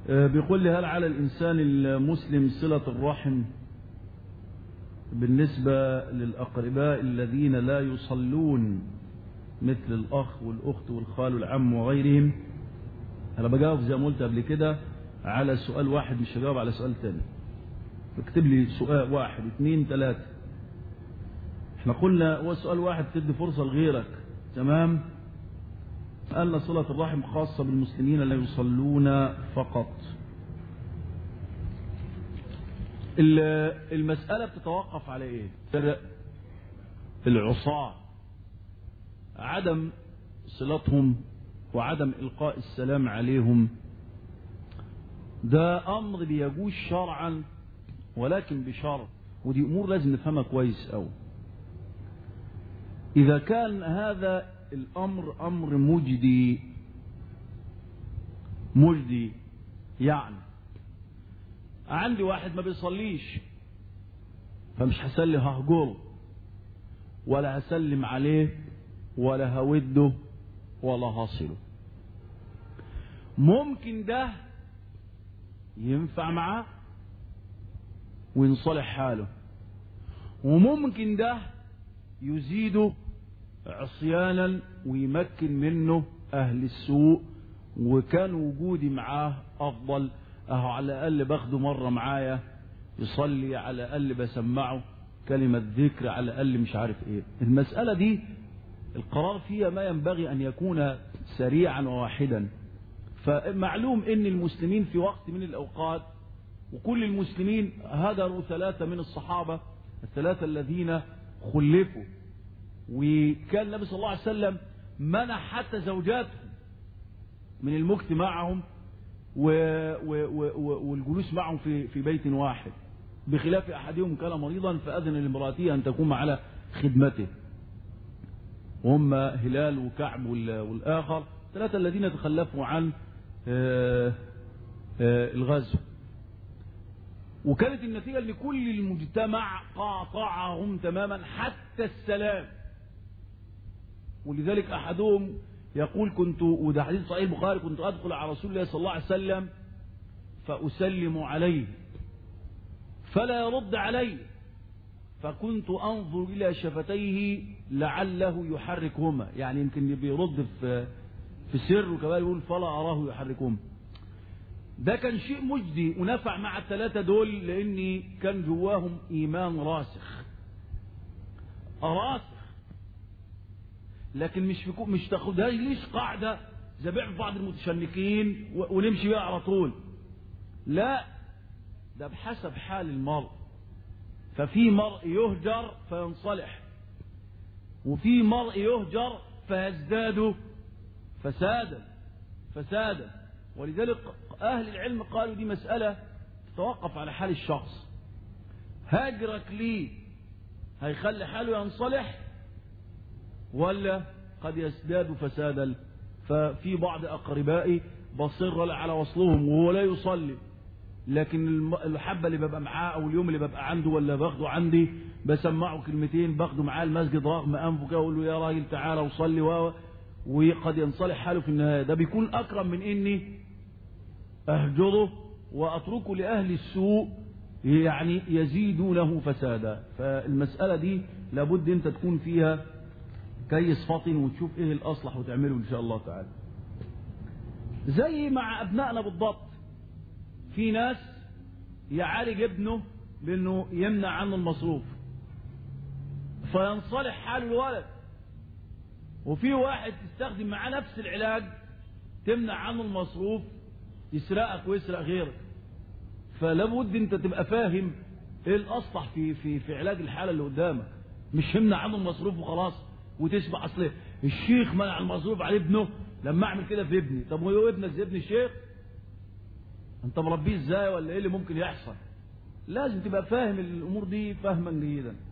بيقول لي هل على الإنسان المسلم صلة الرحم بالنسبة للأقرباء الذين لا يصلون مثل الأخ والأخت والخال والعم وغيرهم أنا بجاوب زي ما قلت قبل كده على سؤال واحد مش هجاوب على سؤال تاني اكتب لي سؤال واحد اثنين ثلاثة احنا قلنا هو سؤال واحد تدي فرصة لغيرك تمام أن صلة الرحم خاصة بالمسلمين لا يصلون فقط المسألة بتتوقف على ايه العصاة عدم صلتهم وعدم إلقاء السلام عليهم ده أمر بيجوز شرعا ولكن بشرط ودي أمور لازم نفهمها كويس أوي إذا كان هذا الأمر أمر مجدي مجدي يعني عندي واحد ما بيصليش فمش هسلم ههجره ولا هسلم عليه ولا هوده ولا هصله ممكن ده ينفع معاه وينصلح حاله وممكن ده يزيده عصيانا ويمكن منه أهل السوء وكان وجودي معاه أفضل أهو على الأقل باخده مرة معايا يصلي على الأقل بسمعه كلمة ذكر على الأقل مش عارف إيه المسألة دي القرار فيها ما ينبغي أن يكون سريعا وواحدا فمعلوم أن المسلمين في وقت من الأوقات وكل المسلمين هدروا ثلاثة من الصحابة الثلاثة الذين خلفوا وكان النبي صلى الله عليه وسلم منع حتى زوجاتهم من المكت معهم و و و والجلوس معهم في في بيت واحد بخلاف احدهم كان مريضا فاذن لامراته ان تقوم على خدمته وهم هلال وكعب والاخر ثلاثه الذين تخلفوا عن الغزو وكانت النتيجه ان كل المجتمع قاطعهم تماما حتى السلام ولذلك احدهم يقول كنت وده حديث صحيح البخاري كنت ادخل على رسول الله صلى الله عليه وسلم فاسلم عليه فلا يرد علي فكنت انظر الى شفتيه لعله يحركهما يعني يمكن بيرد في في سر وكمان يقول فلا اراه يحركهما ده كان شيء مجدي ونفع مع الثلاثه دول لاني كان جواهم ايمان راسخ راسخ لكن مش في مش تاخدهاش ليش قاعده زي بيع بعض المتشنكين ونمشي بيها على طول لا ده بحسب حال المرء ففي مرء يهجر فينصلح وفي مرء يهجر فيزداد فسادا فسادا ولذلك اهل العلم قالوا دي مساله تتوقف على حال الشخص هاجرك ليه هيخلي حاله ينصلح ولا قد يزداد فسادا ففي بعض أقربائي بصر على وصلهم وهو لا يصلي لكن الحبة اللي ببقى معاه أو اليوم اللي ببقى عنده ولا باخده عندي بسمعه كلمتين باخده معاه المسجد رغم أنفه كده أقول له يا راجل تعالى وصلي و... وقد ينصلح حاله في النهاية ده بيكون أكرم من إني أهجره وأتركه لأهل السوء يعني يزيدونه فسادا فالمسألة دي لابد أنت تكون فيها كيس فطن وتشوف ايه الاصلح وتعمله ان شاء الله تعالى زي مع ابنائنا بالضبط في ناس يعالج ابنه بانه يمنع عنه المصروف فينصلح حال الولد وفي واحد تستخدم معاه نفس العلاج تمنع عنه المصروف يسرقك ويسرق غيرك فلابد انت تبقى فاهم ايه الاصلح في في في علاج الحاله اللي قدامك مش يمنع عنه المصروف وخلاص وتسمع اصل الشيخ منع المصروف على ابنه لما اعمل كده في ابني طب هو ابنك زي ابن الشيخ انت مربيه ازاي ولا ايه اللي ممكن يحصل لازم تبقى فاهم الامور دي فهما جيدا